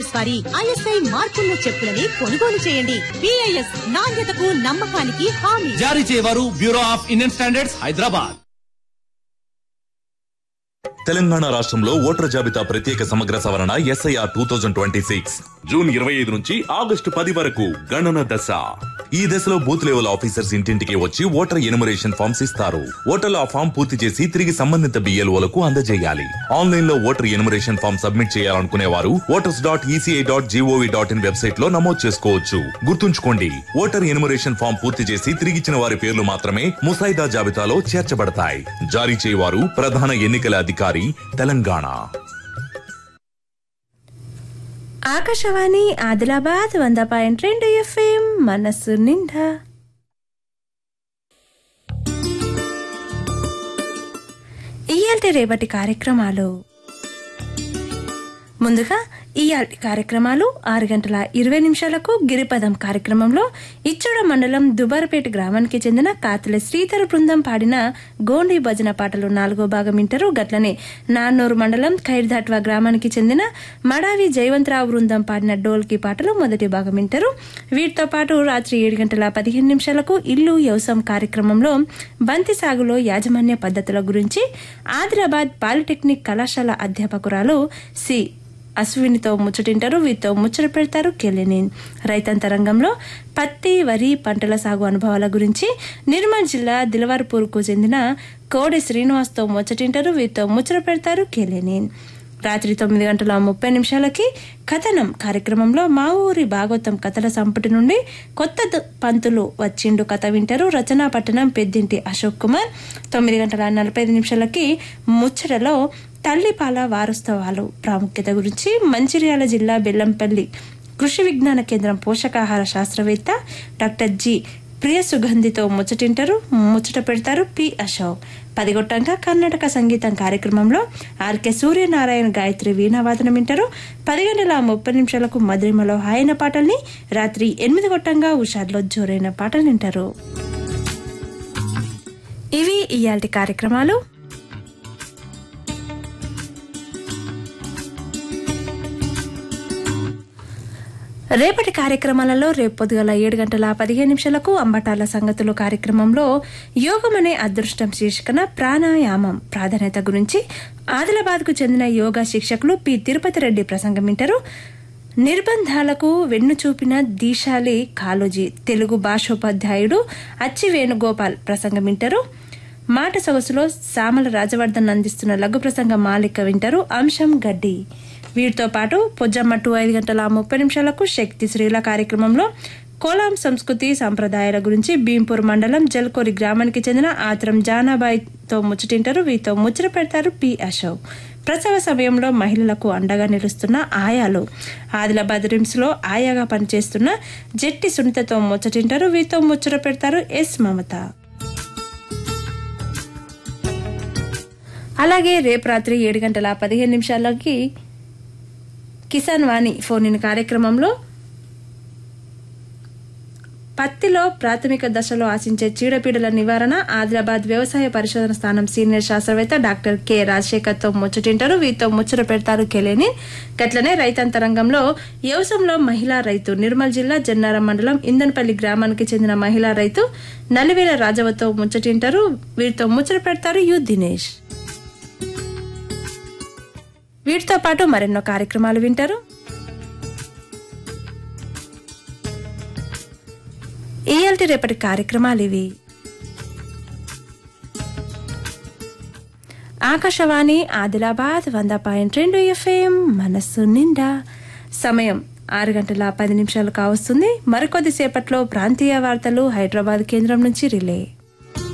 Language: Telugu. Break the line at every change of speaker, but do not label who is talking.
ఇంటర్ప్రైజెస్ వారి ఐఎస్ఐ మార్కున్న చెప్పులని కొనుగోలు చేయండి బిఐఎస్ నాణ్యతకు నమ్మకానికి హామీ
జారీ చేయవారు bureau of Indian standards Hyderabad
Telangana రాష్ట్రంలో ఓటర్ జాబితా ప్రత్యేక సమగ్ర సవరణ SIR two thousand twenty six June ఇరవై ఐదు నుంచి ఆగస్టు పది వరకు గణన దశ ఈ దశలో బూత్ లెవెల్ ఆఫీసర్స్ ఇంటింటికి వచ్చి ఓటర్ ఎనుమరేషన్ ఫామ్స్ ఇస్తారు ఓటర్లు ఆ ఫామ్ పూర్తి చేసి తిరిగి సంబంధిత బిఎల్ఓలకు అందజేయాలి ఆన్లైన్ లో ఓటర్ ఎనుమరేషన్ ఫామ్ సబ్మిట్ చేయాలనుకునే వారు voters dot ECI dot GOV dot in website లో నమోదు చేసుకోవచ్చు గుర్తుంచుకోండి ఓటర్ ఎనుమరేషన్ ఫామ్ పూర్తి చేసి తిరిగిచ్చిన వారి పేర్లు మాత్రమే ముసాయిదా జాబితాలో చేర్చబడతాయి జారీ చేయవారు ప్రధాన ఎన్నికల అధికారి తెలంగాణ
ఆకాశవాణి ఆదిలాబాద్ వంద పాయింట్ రెండు ఎఫ్ఎం మనస్సు నిండా ఇయాల్టి రేపటి కార్యక్రమాలు ముందుగా ఇయాల్టి కార్యక్రమాలు ఆరు గంటల ఇరవై నిమిషాలకు గిరిపదం కార్యక్రమంలో ఇచ్చోడ మండలం దుబారపేట గ్రామానికి చెందిన కాతల శ్రీధర బృందం పాడిన గోండి భజన పాటలు నాలుగో భాగం వింటారు గట్లనే నాన్నూరు మండలం ఖైర్దాట్వా గ్రామానికి చెందిన మడావి జయవంతరావు బృందం పాడిన డోల్కి పాటలు మొదటి భాగం వింటారు వీటితో పాటు రాత్రి ఏడు గంటల పదిహేను నిమిషాలకు ఇల్లు వ్యవసాయం కార్యక్రమంలో బంతి సాగులో యాజమాన్య పద్ధతుల గురించి ఆదిలాబాద్ పాలిటెక్నిక్ కళాశాల అధ్యాపకురాలు సి అశ్వినితో ముచ్చటింటారు వీరితో ముచ్చట పెడతారు కెలెనిన్ రైతాంత రంగంలో పత్తి వరి పంటల సాగు అనుభవాల గురించి నిర్మల్ జిల్లా దిలవార్పూర్కు చెందిన కోడి శ్రీనివాస్తో ముచ్చటింటారు వీరితో ముచ్చట పెడతారు కెలెనిన్ రాత్రి తొమ్మిది గంటల ముప్పై నిమిషాలకి కథనం కార్యక్రమంలో మా ఊరి భాగవతం కథల సంపుటి నుండి కొత్త ద- పంతులు వచ్చిండు కథ వింటారు రచనా పట్టణం పెద్దింటి అశోక్ కుమార్ తొమ్మిది గంటల నలభై ఐదు నిమిషాలకి ముచ్చటలో తల్లిపాల వారోత్సవాలు ప్రాముఖ్యత గురించి మంచిర్యాల జిల్లా బెల్లంపల్లి కృషి విజ్ఞాన కేంద్రం పోషకాహార శాస్త్రవేత్త డాక్టర్ జి ప్రియ సుగంధితో ముచ్చటింటారు ముచ్చట పెడతారు పి అశోక్ పదిగొట్టంగా కర్ణాటక సంగీతం కార్యక్రమంలో ఆర్కే సూర్యనారాయణ గాయత్రి వీణావాదనం వింటారు పది గంటల ముప్పై నిమిషాలకు మధురిమలో హాయన పాటల్ని రాత్రి ఎనిమిది గొట్టంగా ఉషార్లో జోరైన పాటలు వింటారు ఇవి ఇయాల్టి కార్యక్రమాలు రేపటి కార్యక్రమాలలో రేపు పొద్దుగల ఏడు గంటల పదిహేను నిమిషాలకు అంబటాల సంగతులు కార్యక్రమంలో యోగం అనే అదృష్టం శీర్షికన ప్రాణాయామం ప్రాధాన్యత గురించి ఆదిలాబాద్కు చెందిన యోగా శిక్షకులు పి తిరుపతి రెడ్డి ప్రసంగం వింటారు నిర్బంధాలకు వెన్ను చూపిన దీశాలి కాలోజీ తెలుగు భాషోపాధ్యాయుడు అచ్చి వేణుగోపాల్ ప్రసంగం వింటారు మాట సొగసులో సామల రాజవర్ధన్ అందిస్తున్న లఘు ప్రసంగ మాలిక వింటారు అంశం గడ్డి వీటితో పాటు పొజ్జమ్మ టూ ఐదు గంటల ముప్పై నిమిషాలకు శక్తి శ్రీల కార్యక్రమంలో కోలాం సంస్కృతి సంప్రదాయాల గురించి భీంపూర్ మండలం జల్కోరి గ్రామానికి చెందిన ఆత్రం జానాబాయితో ముచ్చటింటారు వీరితో ముచ్చట పెడతారు పి అశోక్ ప్రసవ సమయంలో మహిళలకు అండగా నిలుస్తున్న ఆయాలు ఆదిలాబాద్ రిమ్స్ లో ఆయాగా పనిచేస్తున్న జట్టి సునీతతో ముచ్చటింటారు వీరితో ముచ్చట పెడతారు ఎస్ మమత అలాగే రేపు రాత్రి ఏడు గంటల పదిహేను నిమిషాలకి కిసాన్ వాణి ఫోన్ ఇన్ కార్యక్రమంలో పత్తిలో ప్రాథమిక దశలో ఆశించే చీడపీడల నివారణ ఆదిలాబాద్ వ్యవసాయ పరిశోధన స్థానం సీనియర్ శాస్త్రవేత్త డాక్టర్ కె రాజశేఖర్తో ముచ్చటింటారు వీరితో ముచ్చట పెడతారు కెలేని గట్లనే రైతాంత రంగంలో వ్యవసాయంలో మహిళా రైతు నిర్మల్ జిల్లా జన్నారం మండలం ఇందన్పల్లి గ్రామానికి చెందిన మహిళా రైతు నలివేల రాజవతో ముచ్చటింటారు వీరితో ముచ్చట పెడతారు యు దినేష్ వీటితో పాటు మరెన్నో కార్యక్రమాలు వింటారు ఇయాల్టి రేపటి కార్యక్రమాలు ఇవి ఆకాశవాణి ఆదిలాబాద్ వంద పాయింట్ రెండు ఎఫ్ఎం మనస్సు నిండా సమయం ఆరు గంటల పది నిమిషాలు కావస్తుంది మరికొద్దిసేపట్లో ప్రాంతీయ వార్తలు హైదరాబాద్ కేంద్రం నుంచి రిలే